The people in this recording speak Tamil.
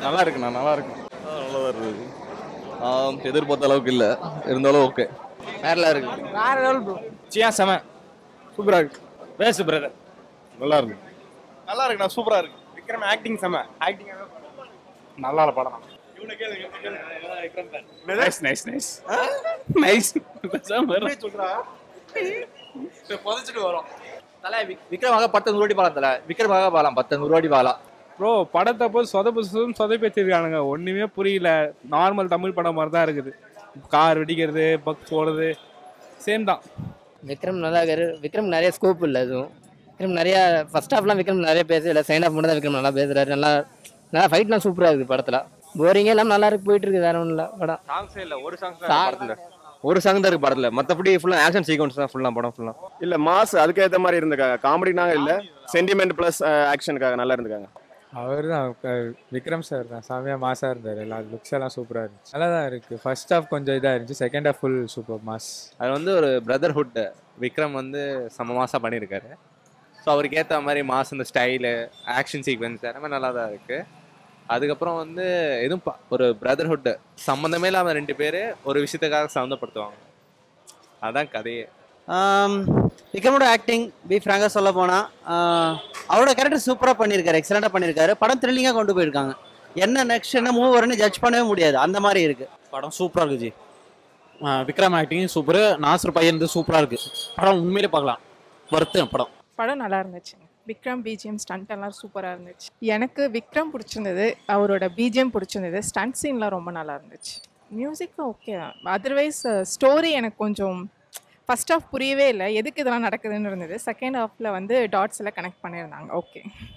நல்லா இருக்குண்ணா நல்லா இருக்கு நல்லா தான் இருக்குது எதிர்பார்த்த அளவுக்கு இல்லை இருந்தாலும் ஓகே வேறல இருக்கு வேற லெவல் ப்ரோ சியா செம சூப்பரா இருக்கு பேசு பிரதர் நல்லா இருக்கு நல்லா இருக்குண்ணா சூப்பரா இருக்கு விக்ரம் ஆக்டிங் செம ஆக்டிங் நல்லா இல்ல படம் நைஸ் நைஸ் நைஸ் நைஸ் புதைச்சிட்டு வரோம் தலை விக்ரமாக பத்து நூறு வாட்டி பாலாம் தலை விக்ரமாக பாலாம் பத்து நூறு வாட்டி பாலாம் ப்ரோ படத்தை போய் சொதப்பு சொதப்பு சொதப்பேற்றிருக்கானுங்க ஒன்றுமே புரியல நார்மல் தமிழ் படம் மாதிரி தான் இருக்குது கார் வெடிக்கிறது பக் போடுறது சேம் தான் விக்ரம் நல்லா இருக்காரு விக்ரம் நிறைய ஸ்கோப் இல்லை எதுவும் விக்ரம் நிறைய ஃபர்ஸ்ட் ஹாஃப்லாம் விக்ரம் நிறைய பேசல செகண்ட் ஹாஃப் மட்டும் தான் விக்ரம் நல்லா பேசுறாரு நல்லா நல்லா ஃபைட்லாம் சூப்பராக இருக்குது படத்தில் போரிங்கே எல்லாம் நல்லா இருக்கு போயிட்டு இருக்கு வேற ஒன்றும் இல்லை படம் சாங்ஸே இல்ல ஒரு சாங்ஸ் Song- படத்துல ஒரு சாங் தான் இருக்கு படத்துல மத்தபடி ஃபுல்லா ஆக்ஷன் சீக்வன்ஸ் தான் ஃபுல்லா படம் ஃபுல்லா இல்ல மாஸ் அதுக்கேற்ற மாதிரி இருந்திருக்காங்க காமெடினாக இல்ல சென்டிமெண்ட் பிளஸ் ஆக்ஷனுக்காக நல்லா இருந்திருக்காங்க அவர் தான் விக்ரம் சார் தான் செமையாக மாசாக இருந்தார் எல்லா லுக்ஸ் எல்லாம் சூப்பராக இருந்துச்சு நல்லா தான் இருக்குது ஃபர்ஸ்ட் ஹாஃப் கொஞ்சம் இதாக இருந்துச்சு second half full super mass அது வந்து ஒரு பிரதர்ஹுட் விக்ரம் வந்து செம்ம மாசாக பண்ணியிருக்காரு ஸோ அவருக்கு ஏற்ற மாதிரி மாஸ் இந்த ஸ்டைலு ஆக்ஷன் சீக்வன்ஸ் எல்லாமே நல்லா தான் இருக்குது அதுக்கப்புறம் வந்து எதுவும் ப- ஒரு பிரதர்ஹுட் சம்மந்தமே இல்லாமல் ரெண்டு பேர் ஒரு விஷயத்துக்காக சம்மந்தப்படுத்துவாங்க அதான் கதையே விக்ரமோட ஆக்டிங் பி ஃப்ராங்காக சொல்ல போனால் அவரோட கேரக்டர் சூப்பராக பண்ணியிருக்காரு எக்ஸலண்ட்டாக பண்ணியிருக்காரு படம் த்ரில்லிங்காக கொண்டு போயிருக்காங்க என்ன நெக்ஸ்ட் என்ன மூவ் வரும்னு ஜட்ஜ் பண்ணவே முடியாது அந்த மாதிரி இருக்குது படம் சூப்பராக இருக்கு ஜி ஆ, விக்ரம் ஆக்டிங் சூப்பர் நாசர் பையன் இருந்து சூப்பராக இருக்கு படம் உண்மையிலே பார்க்கலாம் வருத்து படம் படம் நல்லா இருந்துச்சு விக்ரம் பிஜிஎம் ஸ்டண்ட் எல்லாம் சூப்பராக இருந்துச்சு எனக்கு விக்ரம் பிடிச்சிருந்தது அவரோட பிஜிஎம் பிடிச்சிருந்தது ஸ்டண்ட் சீன்லாம் ரொம்ப நல்லா இருந்துச்சு மியூசிக் ஓகே அதர்வைஸ் ஸ்டோரி எனக்கு கொஞ்சம் ஃபர்ஸ்ட் ஹாஃப் புரியவே இல்லை எதுக்கு இதெல்லாம் நடக்குதுன்னு இருந்தது செகண்ட் ஹாஃபில் வந்து டாட்ஸ் எல்லாம் கனெக்ட் பண்ணியிருந்தாங்க ஓகே